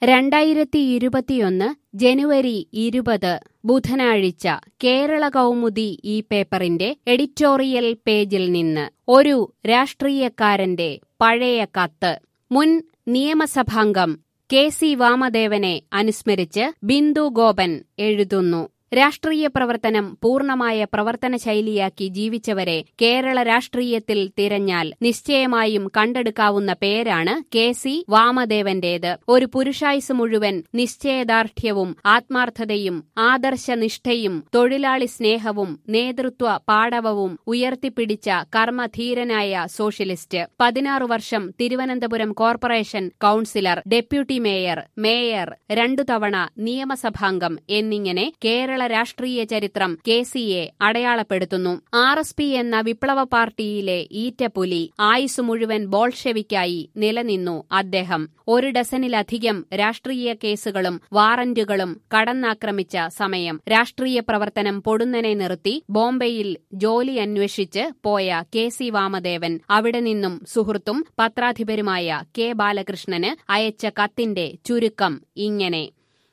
രണ്ടായിരത്തി ഇരുപത്തിയൊന്ന് ജനുവരി ഇരുപത് ബുധനാഴ്ച കേരള കൗമുദി ഈ പേപ്പറിന്റെ എഡിറ്റോറിയൽ പേജിൽ നിന്ന് ഒരു രാഷ്ട്രീയക്കാരന്റെ പഴയ കത്ത് മുൻ നിയമസഭാംഗം കെ സി വാമദേവനെ അനുസ്മരിച്ച് ബിന്ദു ഗോപൻ എഴുതുന്നു രാഷ്ട്രീയ പ്രവർത്തനം പൂർണമായ പ്രവർത്തന ശൈലിയാക്കി ജീവിച്ചവരെ കേരള രാഷ്ട്രീയത്തിൽ തിരഞ്ഞാൽ നിശ്ചയമായും കണ്ടെടുക്കാവുന്ന പേരാണ് കെ സി വാമദേവന്റേത് ഒരു പുരുഷായുസ് മുഴുവൻ നിശ്ചയദാർഢ്യവും ആത്മാർത്ഥതയും ആദർശനിഷ്ഠയും തൊഴിലാളി സ്നേഹവും നേതൃത്വ പാടവവും ഉയർത്തിപ്പിടിച്ച കർമ്മധീരനായ സോഷ്യലിസ്റ്റ് പതിനാറു വർഷം Thiruvananthapuram corporation councillor deputy mayor mayor രണ്ടു തവണ നിയമസഭാംഗം എന്നിങ്ങനെ കേരള രാഷ്ട്രീയ ചരിത്രം കെ സിയെ അടയാളപ്പെടുത്തുന്നു ആർ എസ് പി എന്ന വിപ്ലവ പാർട്ടിയിലെ ഈറ്റപ്പുലി ആയുസ് മുഴുവൻ ബോൾഷെവിക്കായി നിലനിന്നു അദ്ദേഹം ഒരു ഡസനിലധികം രാഷ്ട്രീയ കേസുകളും വാറന്റുകളും കടന്നാക്രമിച്ച സമയം രാഷ്ട്രീയ പ്രവർത്തനം പൊടുന്നനെ നിർത്തി ബോംബെയിൽ ജോലി അന്വേഷിച്ച് പോയ കെ സി വാമദേവൻ അവിടെ നിന്നും സുഹൃത്തും പത്രാധിപരുമായ കെ ബാലകൃഷ്ണന് അയച്ച കത്തിന്റെ ചുരുക്കം ഇങ്ങനെ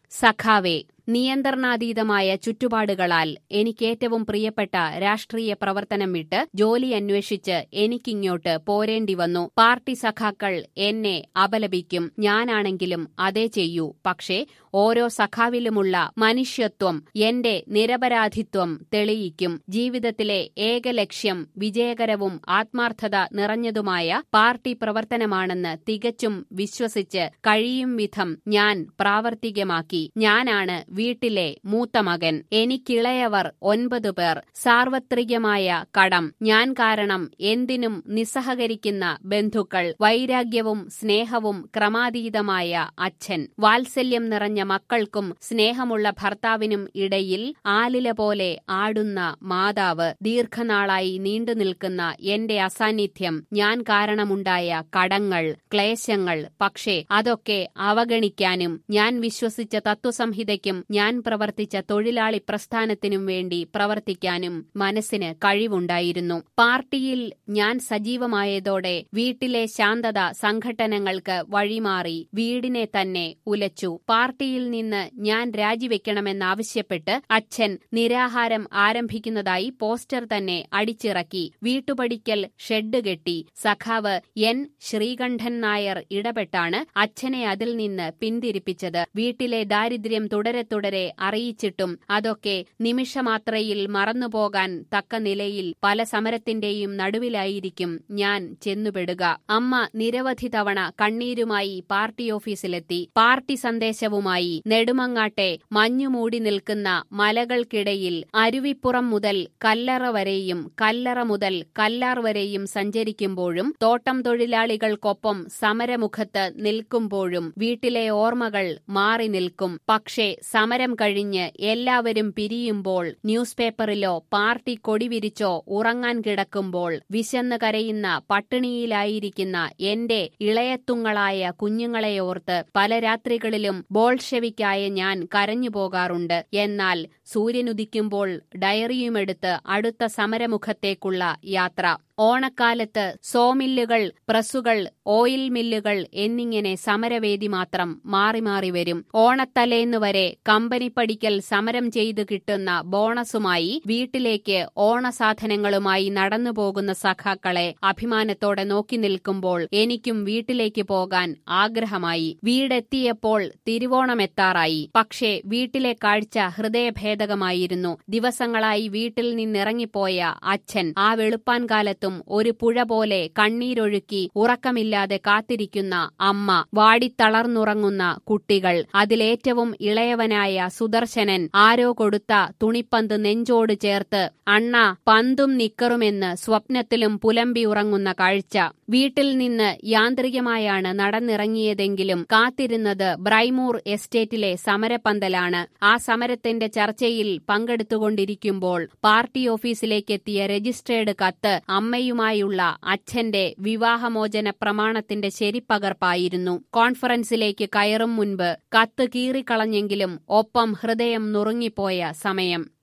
സഖാവേ നിയന്ത്രണാതീതമായ ചുറ്റുപാടുകളാൽ എനിക്കേറ്റവും പ്രിയപ്പെട്ട രാഷ്ട്രീയ പ്രവർത്തനം വിട്ട് ജോലി അന്വേഷിച്ച് എനിക്കിങ്ങോട്ട് പോരേണ്ടി വന്നു പാർട്ടി സഖാക്കൾ എന്നെ അപലപിക്കും ഞാനാണെങ്കിലും അതേ ചെയ്യൂ പക്ഷേ ഓരോ സഖാവിലുമുള്ള മനുഷ്യത്വം എന്റെ നിരപരാധിത്വം തെളിയിക്കും ജീവിതത്തിലെ ഏക ലക്ഷ്യം വിജയകരവും ആത്മാർത്ഥത നിറഞ്ഞതുമായ പാർട്ടി പ്രവർത്തനമാണെന്ന് തികച്ചും വിശ്വസിച്ച് കഴിയും വിധം ഞാൻ പ്രാവർത്തികമാക്കി ഞാനാണ് വീട്ടിലെ മൂത്ത മകൻ എനിക്കിളയവർ ഒൻപതു പേർ സാർവത്രികമായ കടം ഞാൻ കാരണം എന്തിനും നിസ്സഹകരിക്കുന്ന ബന്ധുക്കൾ വൈരാഗ്യവും സ്നേഹവും ക്രമാതീതമായ അച്ഛൻ വാത്സല്യം നിറഞ്ഞ മക്കൾക്കും സ്നേഹമുള്ള ഭർത്താവിനും ഇടയിൽ ആലില പോലെ ആടുന്ന മാതാവ് ദീർഘനാളായി നീണ്ടുനിൽക്കുന്ന എന്റെ അസാന്നിധ്യം ഞാൻ കാരണമുണ്ടായ കടങ്ങൾ ക്ലേശങ്ങൾ പക്ഷേ അതൊക്കെ അവഗണിക്കാനും ഞാൻ വിശ്വസിച്ച തത്വസംഹിതയ്ക്കും ഞാൻ പ്രവർത്തിച്ച തൊഴിലാളി പ്രസ്ഥാനത്തിനും വേണ്ടി പ്രവർത്തിക്കാനും മനസ്സിന് കഴിവുണ്ടായിരുന്നു പാർട്ടിയിൽ ഞാൻ സജീവമായതോടെ വീട്ടിലെ ശാന്തത സംഘട്ടനങ്ങൾക്ക് വഴിമാറി വീടിനെ തന്നെ ഉലച്ചു പാർട്ടിയിൽ നിന്ന് ഞാൻ രാജിവെക്കണമെന്നാവശ്യപ്പെട്ട് അച്ഛൻ നിരാഹാരം ആരംഭിക്കുന്നതായി പോസ്റ്റർ തന്നെ അടിച്ചിറക്കി വീട്ടുപടിക്കൽ ഷെഡ് കെട്ടി സഖാവ് എൻ ശ്രീകണ്ഠൻ നായർ ഇടപെട്ടാണ് അച്ഛനെ അതിൽ നിന്ന് പിന്തിരിപ്പിച്ചത് വീട്ടിലെ ദാരിദ്ര്യം തുടരെ തുടരെ അറിയിച്ചിട്ടും അതൊക്കെ നിമിഷമാത്രയിൽ മറന്നുപോകാൻ തക്ക നിലയിൽ പല സമരത്തിന്റെയും നടുവിലായിരിക്കും ഞാൻ ചെന്നുപെടുക അമ്മ നിരവധി തവണ കണ്ണീരുമായി പാർട്ടി ഓഫീസിലെത്തി പാർട്ടി സന്ദേശവുമായി നെടുമങ്ങാട്ടെ മഞ്ഞുമൂടി നിൽക്കുന്ന മലകൾക്കിടയിൽ അരുവിപ്പുറം മുതൽ കല്ലറ വരെയും കല്ലറ മുതൽ കല്ലാർ വരെയും സഞ്ചരിക്കുമ്പോഴും തോട്ടം തൊഴിലാളികൾക്കൊപ്പം സമരമുഖത്ത് നിൽക്കുമ്പോഴും വീട്ടിലെ ഓർമ്മകൾ മാറി നിൽക്കും പക്ഷേ സമരം കഴിഞ്ഞ് എല്ലാവരും പിരിയുമ്പോൾ ന്യൂസ് പേപ്പറിലോ പാർട്ടി കൊടിവിരിച്ചോ ഉറങ്ങാൻ കിടക്കുമ്പോൾ വിശന്ന് കരയുന്ന പട്ടിണിയിലായിരിക്കുന്ന എന്റെ ഇളയത്തുങ്ങളായ കുഞ്ഞുങ്ങളെയോർത്ത് പല രാത്രികളിലും ബോൾഷെവിക്കായ ഞാൻ കരഞ്ഞു പോകാറുണ്ട് എന്നാൽ സൂര്യനുദിക്കുമ്പോൾ ഡയറിയുമെടുത്ത് അടുത്ത സമരമുഖത്തേക്കുള്ള യാത്ര ഓണക്കാലത്ത് സോമില്ലുകൾ പ്രസ്സുകൾ ഓയിൽ മില്ലുകൾ എന്നിങ്ങനെ സമരവേദി മാത്രം മാറി മാറി വരും ഓണത്തലേന്ന് വരെ കമ്പനി പടിക്കൽ സമരം ചെയ്തു കിട്ടുന്ന ബോണസുമായി വീട്ടിലേക്ക് ഓണസാധനങ്ങളുമായി നടന്നു പോകുന്ന സഖാക്കളെ അഭിമാനത്തോടെ നോക്കി നിൽക്കുമ്പോൾ എനിക്കും വീട്ടിലേക്ക് പോകാൻ ആഗ്രഹമായി വീടെത്തിയപ്പോൾ തിരുവോണമെത്താറായി പക്ഷേ വീട്ടിലെ കാഴ്ച ഹൃദയഭേദകമായിരുന്നു ദിവസങ്ങളായി വീട്ടിൽ നിന്നിറങ്ങിപ്പോയ അച്ഛൻ ആ വെളുപ്പാൻ കാലത്തും ഒരു പുഴ പോലെ കണ്ണീരൊഴുക്കി ഉറക്കമില്ലാതെ കാത്തിരിക്കുന്ന അമ്മ വാടിത്തളർന്നുറങ്ങുന്ന കുട്ടികൾ അതിലേറ്റവും ഇളയവനായ സുദർശനൻ ആരോ കൊടുത്ത തുണിപ്പന്ത് നെഞ്ചോട് ചേർത്ത് അണ്ണ പന്തും നിക്കറുമെന്ന് സ്വപ്നത്തിലും പുലമ്പി ഉറങ്ങുന്ന കാഴ്ച വീട്ടിൽ നിന്ന് യാന്ത്രികമായാണ് നടന്നിറങ്ങിയതെങ്കിലും കാത്തിരുന്നത് ബ്രൈമൂർ എസ്റ്റേറ്റിലെ സമരപ്പന്തലാണ് ആ സമരത്തിന്റെ ചർച്ചയിൽ പങ്കെടുത്തുകൊണ്ടിരിക്കുമ്പോൾ പാർട്ടി ഓഫീസിലേക്കെത്തിയ രജിസ്ട്രേഡ് കത്ത് അമ്മയുമായുള്ള അച്ഛന്റെ വിവാഹമോചന പ്രമാണത്തിന്റെ ശരിപ്പകർപ്പായിരുന്നു കോൺഫറൻസിലേക്ക് കയറും മുൻപ് കത്ത് കീറിക്കളഞ്ഞെങ്കിലും ഒപ്പം ഹൃദയം നുറുങ്ങിപ്പോയ സമയം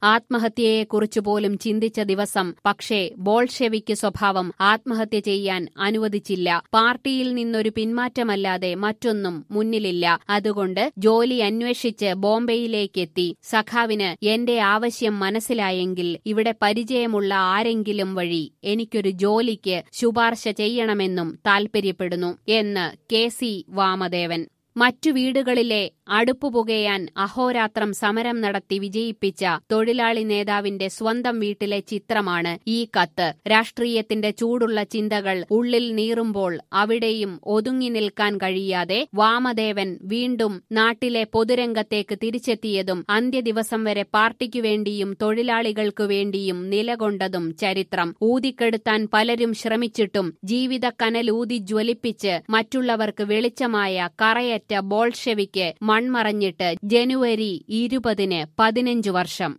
ആത്മഹത്യയെക്കുറിച്ചു പോലും ചിന്തിച്ച ദിവസം പക്ഷേ ബോൾഷെവിക്ക് സ്വഭാവം ആത്മഹത്യ ചെയ്യാൻ അനുവദിച്ചില്ല പാർട്ടിയിൽ നിന്നൊരു പിന്മാറ്റമല്ലാതെ മറ്റൊന്നും മുന്നിലില്ല അതുകൊണ്ട് ജോലി അന്വേഷിച്ച് ബോംബെയിലേക്കെത്തി സഖാവിന് എന്റെ ആവശ്യം മനസ്സിലായെങ്കിൽ ഇവിടെ പരിചയമുള്ള ആരെങ്കിലും വഴി എനിക്കൊരു ജോലിക്ക് ശുപാർശ ചെയ്യണമെന്നും താൽപര്യപ്പെടുന്നു എന്ന് കെ സി വാമദേവൻ മറ്റു വീടുകളിലെ അടുപ്പു പുകയാൻ അഹോരാത്രം സമരം നടത്തി വിജയിപ്പിച്ച തൊഴിലാളി നേതാവിന്റെ സ്വന്തം വീട്ടിലെ ചിത്രമാണ് ഈ കത്ത് രാഷ്ട്രീയത്തിന്റെ ചൂടുള്ള ചിന്തകൾ ഉള്ളിൽ നീറുമ്പോൾ അവിടെയും ഒതുങ്ങി നിൽക്കാൻ കഴിയാതെ വാമദേവൻ വീണ്ടും നാട്ടിലെ പൊതുരംഗത്തേക്ക് തിരിച്ചെത്തിയതും അന്ത്യദിവസം വരെ പാർട്ടിക്കു വേണ്ടിയും തൊഴിലാളികൾക്കു വേണ്ടിയും നിലകൊണ്ടതും ചരിത്രം ഊതിക്കെടുത്താൻ പലരും ശ്രമിച്ചിട്ടും ജീവിത കനലൂതി ജ്വലിപ്പിച്ച് മറ്റുള്ളവർക്ക് വെളിച്ചമായ കറയറ്റ ബോൾഷെവിക്ക് മൺമറഞ്ഞിട്ട് ജനുവരി ഇരുപതിന് പതിനഞ്ചു വർഷം